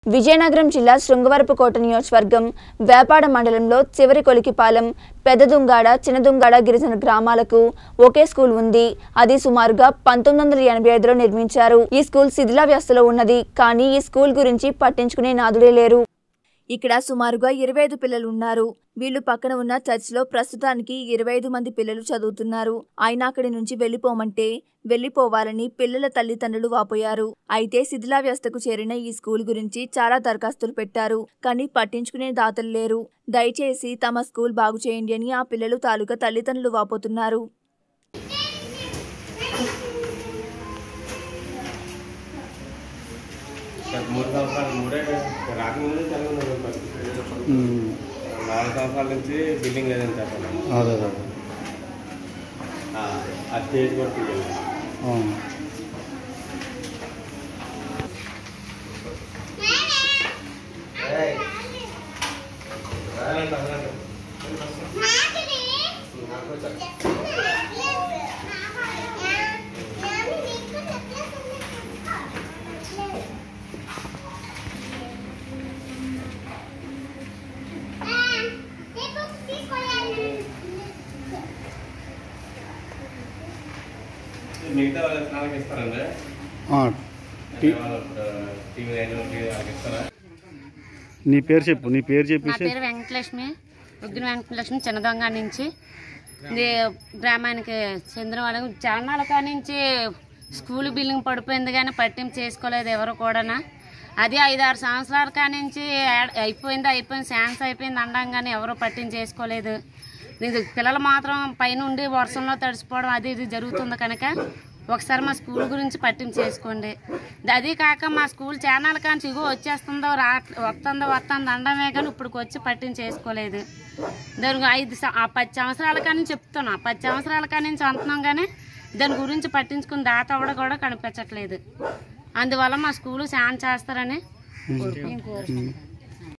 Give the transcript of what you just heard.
విజయనగరం జిల్లా శృంగవరపుకోట నియోజకవర్గం వేపాడ మండలంలో చివరి కొలికిపాలెం పెద్దదుంగాడ చిన్నదుంగాడ గిరిజన గ్రామాలకు ఒకే స్కూల్ ఉంది అది సుమారుగా పంతొమ్మిది వందల ఎనభై ఐదులో నిర్మించారు ఈ స్కూల్ శిథిలావ్యవస్థలో ఉన్నది కానీ ఈ స్కూల్ గురించి పట్టించుకునే నాదుడే లేరు ఇక్కడ సుమారుగా ఇరవై ఐదు పిల్లలు ఉన్నారు వీళ్ళు పక్కన ఉన్న చర్చిలో ప్రస్తుతానికి ఇరవై ఐదు మంది పిల్లలు చదువుతున్నారు అయినా అక్కడి నుంచి వెళ్లిపోమంటే వెళ్లిపోవాలని పిల్లల తల్లిదండ్రులు వాపోయారు అయితే శిథిలావ్యవస్థకు చేరిన ఈ స్కూల్ గురించి చాలా దరఖాస్తులు పెట్టారు కానీ పట్టించుకునే దాతలు లేరు దయచేసి తమ స్కూల్ బాగు చేయండి అని ఆ పిల్లలు తాలూకా తల్లిదండ్రులు వాపోతున్నారు సార్ మూడు సంవత్సరాలు మూడే రాకముందు తెలుగు ఉంది పరిస్థితి. నాలుగు సంవత్సరాల నుంచి బిల్డింగ్ లేదని చెప్పండి అదే అదే ఆ స్టేజ్ కూడా తీయాలి అవును. మిగతా వాళ్ళ స్నానానికి ఇస్తారండి ఆ, టీ- వాళ్ళు టీవీ నైన్ టీవీ వాళ్ళకి ఇస్తారా నీ పేరు చెప్పు నీ పేరు నా చెప్పేసి పేరు వెంకటలక్ష్మి ఉగ్ర వెంకటలక్ష్మి చిన్నదొంగ నుంచి ఇది గ్రామానికి చెందిన వాళ్ళకి చాలాల కానించి స్కూల్ బిల్డింగ్ పడిపోయింది కానీ పట్టింపు చేసుకోలేదు ఎవరు కూడా అది ఐదు ఆరు సంవత్సరాల కానించి యాడ్- అయిపోయింది అయిపోయింది ఛాన్స్ అయిపోయింది అనడం కానీ ఎవరు పట్టింపు చేసుకోలేదు ఇది పిల్లలు మాత్రం పైనుండి వర్షంలో తడిసిపోవడం అది ఇది జరుగుతుంది కనుక ఒకసారి మా స్కూల్ గురించి పట్టింపు చేసుకోండి అది కాక మా స్కూల్ ఛానల్ కానీ ఇగో వచ్చేస్తుందో రా వస్తుందో వస్తుందో అనడమే కానీ ఇప్పటికి వచ్చి పట్టింపు చేసుకోలేదు దానికి ఐదు సం- ఆ పది సంవత్సరాల కానీ చెప్తున్నా పది సంవత్సరాల కానీ నుంచి అంటున్నాం కానీ దాని గురించి పట్టించుకుని దాత కూడా కూడా కనిపించట్లేదు అందువల్ల మా స్కూల్ శాన్ చేస్తారని కోరుకుంటున్నాం